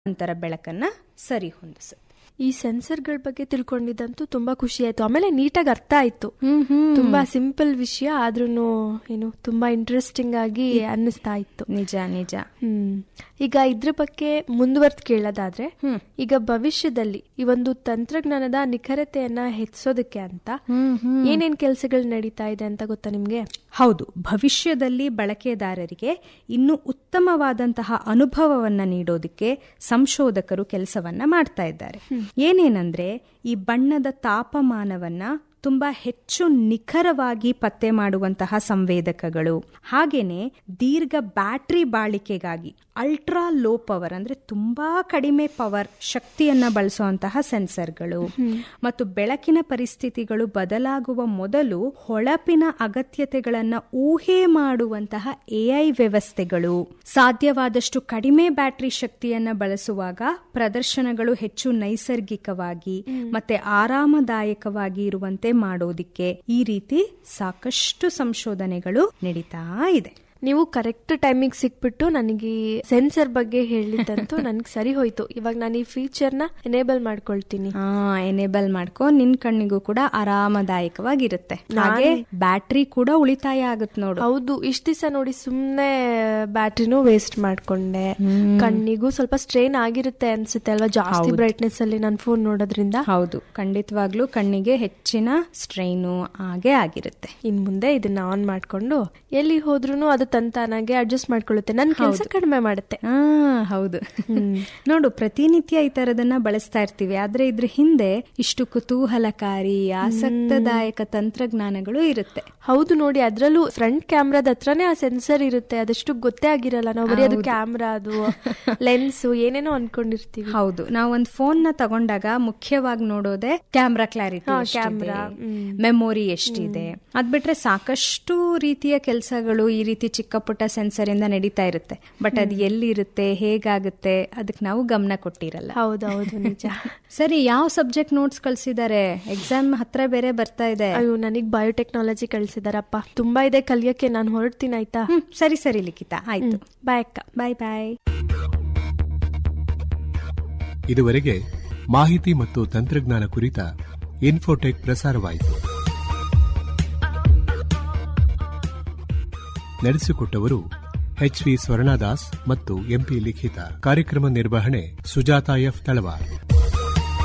ನಂತರ ಬೆಳಕನ್ನ ಸರಿ ಹೊಂದಿಸುತ್ತೆ ಈ ಸೆನ್ಸರ್ಗಳ ಬಗ್ಗೆ ತಿಳ್ಕೊಂಡಿದ್ದಂತೂ ತುಂಬಾ ಖುಷಿ ಆಯ್ತು ಆಮೇಲೆ ನೀಟಾಗಿ ಅರ್ಥ ಆಯ್ತು ತುಂಬಾ ಸಿಂಪಲ್ ವಿಷಯ ಆದ್ರೂ ಏನು ತುಂಬಾ ಇಂಟ್ರೆಸ್ಟಿಂಗ್ ಆಗಿ ಅನ್ನಿಸ್ತಾ ಇತ್ತು ನಿಜ ನಿಜ ಹ್ಮ್ ಈಗ ಇದ್ರ ಬಗ್ಗೆ ಮುಂದುವರ್ದ್ ಕೇಳೋದಾದ್ರೆ ಈಗ ಭವಿಷ್ಯದಲ್ಲಿ ಈ ಒಂದು ತಂತ್ರಜ್ಞಾನದ ನಿಖರತೆಯನ್ನ ಹೆಚ್ಚಿಸೋದಕ್ಕೆ ಅಂತ ಏನೇನ್ ಕೆಲಸಗಳು ನಡೀತಾ ಇದೆ ಅಂತ ಗೊತ್ತಾ ನಿಮ್ಗೆ ಹೌದು ಭವಿಷ್ಯದಲ್ಲಿ ಬಳಕೆದಾರರಿಗೆ ಇನ್ನೂ ಉತ್ತಮವಾದಂತಹ ಅನುಭವವನ್ನ ನೀಡೋದಕ್ಕೆ ಸಂಶೋಧಕರು ಕೆಲಸವನ್ನ ಮಾಡ್ತಾ ಇದ್ದಾರೆ ಏನೇನಂದ್ರೆ ಈ ಬಣ್ಣದ ತಾಪಮಾನವನ್ನ ತುಂಬಾ ಹೆಚ್ಚು ನಿಖರವಾಗಿ ಪತ್ತೆ ಮಾಡುವಂತಹ ಸಂವೇದಕಗಳು ಹಾಗೇನೆ ದೀರ್ಘ ಬ್ಯಾಟ್ರಿ ಬಾಳಿಕೆಗಾಗಿ ಅಲ್ಟ್ರಾ ಲೋ ಪವರ್ ಅಂದ್ರೆ ತುಂಬಾ ಕಡಿಮೆ ಪವರ್ ಶಕ್ತಿಯನ್ನ ಬಳಸುವಂತಹ ಸೆನ್ಸರ್ಗಳು ಮತ್ತು ಬೆಳಕಿನ ಪರಿಸ್ಥಿತಿಗಳು ಬದಲಾಗುವ ಮೊದಲು ಹೊಳಪಿನ ಅಗತ್ಯತೆಗಳನ್ನ ಊಹೆ ಮಾಡುವಂತಹ ಎಐ ವ್ಯವಸ್ಥೆಗಳು ಸಾಧ್ಯವಾದಷ್ಟು ಕಡಿಮೆ ಬ್ಯಾಟ್ರಿ ಶಕ್ತಿಯನ್ನ ಬಳಸುವಾಗ ಪ್ರದರ್ಶನಗಳು ಹೆಚ್ಚು ನೈಸರ್ಗಿಕವಾಗಿ ಮತ್ತೆ ಆರಾಮದಾಯಕವಾಗಿ ಇರುವಂತೆ ಮಾಡೋದಿಕ್ಕೆ ಈ ರೀತಿ ಸಾಕಷ್ಟು ಸಂಶೋಧನೆಗಳು ನಡೀತಾ ಇದೆ ನೀವು ಕರೆಕ್ಟ್ ಟೈಮಿಗೆ ಸಿಕ್ಬಿಟ್ಟು ನನಗೆ ಈ ಸೆನ್ಸರ್ ಬಗ್ಗೆ ಹೇಳಿದ್ದಂತೂ ನನ್ಗೆ ಸರಿ ಹೋಯ್ತು ಇವಾಗ ನಾನು ಈ ಫೀಚರ್ ನ ಎನೇಬಲ್ ಮಾಡ್ಕೊಳ್ತೀನಿ ಹಾ ಎನೇಬಲ್ ಮಾಡ್ಕೊ ನಿನ್ ಕಣ್ಣಿಗೂ ಕೂಡ ಆರಾಮದಾಯಕವಾಗಿರುತ್ತೆ ಹಾಗೆ ಬ್ಯಾಟ್ರಿ ಕೂಡ ಉಳಿತಾಯ ಆಗುತ್ತೆ ನೋಡು ಹೌದು ಇಷ್ಟ ದಿವಸ ನೋಡಿ ಸುಮ್ನೆ ಬ್ಯಾಟ್ರಿನೂ ವೇಸ್ಟ್ ಮಾಡ್ಕೊಂಡೆ ಕಣ್ಣಿಗೂ ಸ್ವಲ್ಪ ಸ್ಟ್ರೈನ್ ಆಗಿರುತ್ತೆ ಅನ್ಸುತ್ತೆ ಅಲ್ವಾ ಜಾಸ್ತಿ ಬ್ರೈಟ್ನೆಸ್ ಅಲ್ಲಿ ನಾನು ಫೋನ್ ನೋಡೋದ್ರಿಂದ ಹೌದು ಖಂಡಿತವಾಗ್ಲೂ ಕಣ್ಣಿಗೆ ಹೆಚ್ಚಿನ ಸ್ಟ್ರೈನು ಹಾಗೆ ಆಗಿರುತ್ತೆ ಇನ್ ಮುಂದೆ ಇದನ್ನ ಆನ್ ಮಾಡ್ಕೊಂಡು ಎಲ್ಲಿ ಹೋದ್ರೂ ಅದು ತಂತಾನಾಗೆ ಅಡ್ಜಸ್ಟ್ ಮಾಡ್ಕೊಳ್ಳುತ್ತೆ ನನ್ನ ಕೆಲಸ ಕಡಿಮೆ ಮಾಡುತ್ತೆ ಹಾ ಹೌದು ನೋಡು ಪ್ರತಿನಿತ್ಯ ಈ ತರದನ್ನ ಬಳಸ್ತಾ ಇರ್ತೀವಿ ಆದ್ರೆ ಇದ್ರ ಹಿಂದೆ ಇಷ್ಟು ಕುತೂಹಲಕಾರಿ ಆಸಕ್ತದಾಯಕ ತಂತ್ರಜ್ಞಾನಗಳು ಇರುತ್ತೆ ಹೌದು ನೋಡಿ ಅದ್ರಲ್ಲೂ ಫ್ರಂಟ್ ಕ್ಯಾಮ್ರಾದ ಹತ್ರನೇ ಆ ಸೆನ್ಸರ್ ಇರುತ್ತೆ ಅದಷ್ಟು ಗೊತ್ತೇ ಆಗಿರಲ್ಲ ನಾವು ಬರೀ ಅದು ಕ್ಯಾಮ್ರಾ ಅದು ಲೆನ್ಸ್ ಏನೇನೋ ಅನ್ಕೊಂಡಿರ್ತೀವಿ ಹೌದು ನಾವು ಒಂದು ಫೋನ್ ನ ತಗೊಂಡಾಗ ಮುಖ್ಯವಾಗಿ ನೋಡೋದೆ ಕ್ಯಾಮ್ರಾ ಕ್ಲಾರಿಟಿ ಕ್ಯಾಮ್ರಾ, ಮೆಮೊರಿ ಎಷ್ಟಿದೆ ಅದ್ ಬಿಟ್ರೆ ಸಾಕಷ್ಟು ರೀತಿಯ ಕೆಲಸಗಳು ಈ ರೀತಿ ಚಿಕ್ಕ ಪುಟ್ಟ ಸೆನ್ಸರ್ ಇಂದ ನಡೀತಾ ಇರುತ್ತೆ ಬಟ್ ಅದು ಎಲ್ಲಿರುತ್ತೆ ಹೇಗಾಗುತ್ತೆ ಅದಕ್ಕೆ ನಾವು ಗಮನ ಕೊಟ್ಟಿರಲ್ಲ ಹೌದೌದು ನಿಜ ಸರಿ ಯಾವ ಸಬ್ಜೆಕ್ಟ್ ನೋಟ್ಸ್ ಕಳ್ಸಿದ್ದಾರೆ ಎಕ್ಸಾಮ್ ಹತ್ರ ಬೇರೆ ಬರ್ತಾ ಇದೆ ಅಯ್ಯೋ ನನಗ್ ಬಯೋಟೆಕ್ನಾಲಜಿ ಕಳ್ಸಿದಾರಪ್ಪ ತುಂಬಾ ಇದೆ ಕಲಿಯಕ್ಕೆ ನಾನು ಹೊರಡ್ತೀನಿ ಆಯ್ತಾ ಹ್ಮ್ ಸರಿ ಸರಿ ಲಿಖಿತ ಆಯ್ತು ಬಾಯ್ ಅಕ್ಕ ಬಾಯ್ ಬಾಯ್ ಇದುವರೆಗೆ ಮಾಹಿತಿ ಮತ್ತು ತಂತ್ರಜ್ಞಾನ ಕುರಿತ ಇನ್ಫೋಟೆಕ್ ಪ್ರಸಾರವಾಯಿತು ನಡೆಸಿಕೊಟ್ಟವರು ಎಚ್ ವಿ ಸ್ವರ್ಣದಾಸ್ ಮತ್ತು ಎಂಪಿ ಲಿಖಿತ ಕಾರ್ಯಕ್ರಮ ನಿರ್ವಹಣೆ ಸುಜಾತಾ ಎಫ್ ತಳವಾರ್